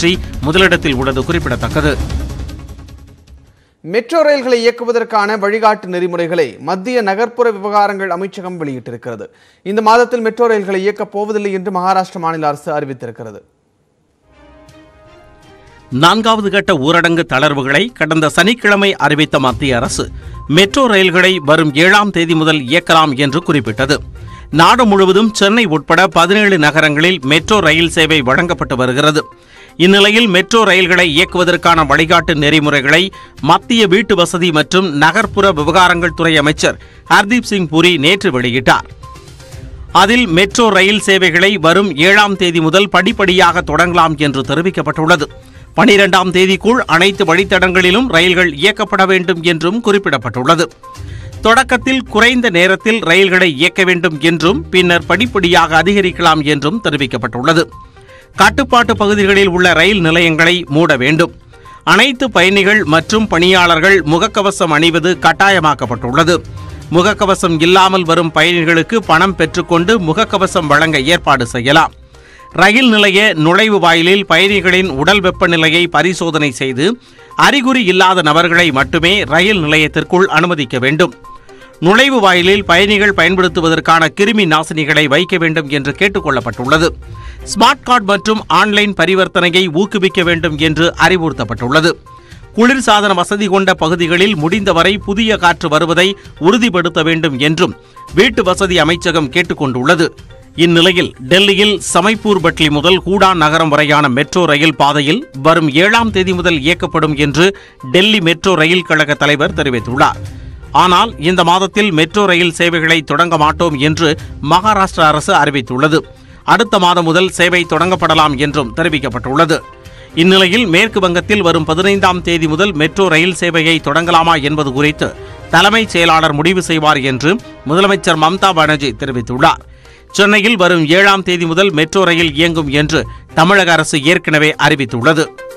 பற்றி முதலிடத்தில் உள்ளது குறிப்பிடத்தக்கது மெட்ரோ ரயில்களை இயக்குவதற்கான வழிகாட்டு நெறிமுறைகளை மத்திய நகர்ப்புற விவகாரங்கள் அமைச்சகம் வெளியிட்டிருக்கிறது இந்த மாதத்தில் மெட்ரோ ரயில்களை இயக்கப் போவதில்லை என்று மகாராஷ்டிர மாநில அரசு அறிவித்திருக்கிறது நான்காவது கட்ட ஊரடங்கு தளர்வுகளை கடந்த சனிக்கிழமை அறிவித்த மத்திய அரசு மெட்ரோ ரயில்களை வரும் ஏழாம் தேதி முதல் இயக்கலாம் என்று குறிப்பிட்டது நாடு முழுவதும் சென்னை உட்பட பதினேழு நகரங்களில் மெட்ரோ ரயில் சேவை வழங்கப்பட்டு வருகிறது இந்நிலையில் மெட்ரோ ரயில்களை இயக்குவதற்கான வழிகாட்டு நெறிமுறைகளை மத்திய வீட்டு வசதி மற்றும் நகர்ப்புற விவகாரங்கள் துறை அமைச்சர் ஹர்தீப் சிங் புரி நேற்று வெளியிட்டார் அதில் மெட்ரோ ரயில் சேவைகளை வரும் ஏழாம் தேதி முதல் படிப்படியாக தொடங்கலாம் என்று தெரிவிக்கப்பட்டுள்ளது பனிரெண்டாம் தேதிக்குள் அனைத்து வழித்தடங்களிலும் ரயில்கள் இயக்கப்பட வேண்டும் என்றும் குறிப்பிடப்பட்டுள்ளது தொடக்கத்தில் குறைந்த நேரத்தில் ரயில்களை இயக்க வேண்டும் என்றும் பின்னர் படிப்படியாக அதிகரிக்கலாம் என்றும் தெரிவிக்கப்பட்டுள்ளது கட்டுப்பாட்டு பகுதிகளில் உள்ள ரயில் நிலையங்களை மூட வேண்டும் அனைத்து பயணிகள் மற்றும் பணியாளர்கள் முகக்கவசம் அணிவது கட்டாயமாக்கப்பட்டுள்ளது முகக்கவசம் இல்லாமல் வரும் பயணிகளுக்கு பணம் பெற்றுக்கொண்டு முகக்கவசம் வழங்க ஏற்பாடு செய்யலாம் ரயில் நிலைய நுழைவு வாயிலில் பயணிகளின் உடல் வெப்பநிலையை பரிசோதனை செய்து அறிகுறி இல்லாத நபர்களை மட்டுமே ரயில் நிலையத்திற்குள் அனுமதிக்க வேண்டும் நுழைவு வாயிலில் பயணிகள் பயன்படுத்துவதற்கான கிருமி நாசினிகளை வைக்க வேண்டும் என்று கேட்டுக் கொள்ளப்பட்டுள்ளது ஸ்மார்ட் கார்டு மற்றும் ஆன்லைன் பரிவர்த்தனையை ஊக்குவிக்க வேண்டும் என்று அறிவுறுத்தப்பட்டுள்ளது குளிர்சாதன வசதி கொண்ட பகுதிகளில் முடிந்தவரை புதிய காற்று வருவதை உறுதிப்படுத்த வேண்டும் என்றும் வீட்டு வசதி அமைச்சகம் கேட்டுக்கொண்டுள்ளது இந்நிலையில் டெல்லியில் சமைப்பூர் பட்லி முதல் ஹூடா நகரம் வரையான மெட்ரோ ரயில் பாதையில் வரும் ஏழாம் தேதி முதல் இயக்கப்படும் என்று டெல்லி மெட்ரோ ரயில் கழக தலைவர் தெரிவித்துள்ளார் ஆனால் இந்த மாதத்தில் மெட்ரோ ரயில் சேவைகளை தொடங்க மாட்டோம் என்று மகாராஷ்டிரா அரசு அறிவித்துள்ளது அடுத்த மாதம் முதல் சேவை தொடங்கப்படலாம் என்றும் தெரிவிக்கப்பட்டுள்ளது இந்நிலையில் மேற்கு வங்கத்தில் வரும் பதினைந்தாம் தேதி முதல் மெட்ரோ ரயில் சேவையை தொடங்கலாமா என்பது குறித்து தலைமைச் செயலாளர் முடிவு செய்வார் என்று முதலமைச்சர் மம்தா பானர்ஜி தெரிவித்துள்ளார் சென்னையில் வரும் ஏழாம் தேதி முதல் மெட்ரோ ரயில் இயங்கும் என்று தமிழக அரசு ஏற்கனவே அறிவித்துள்ளது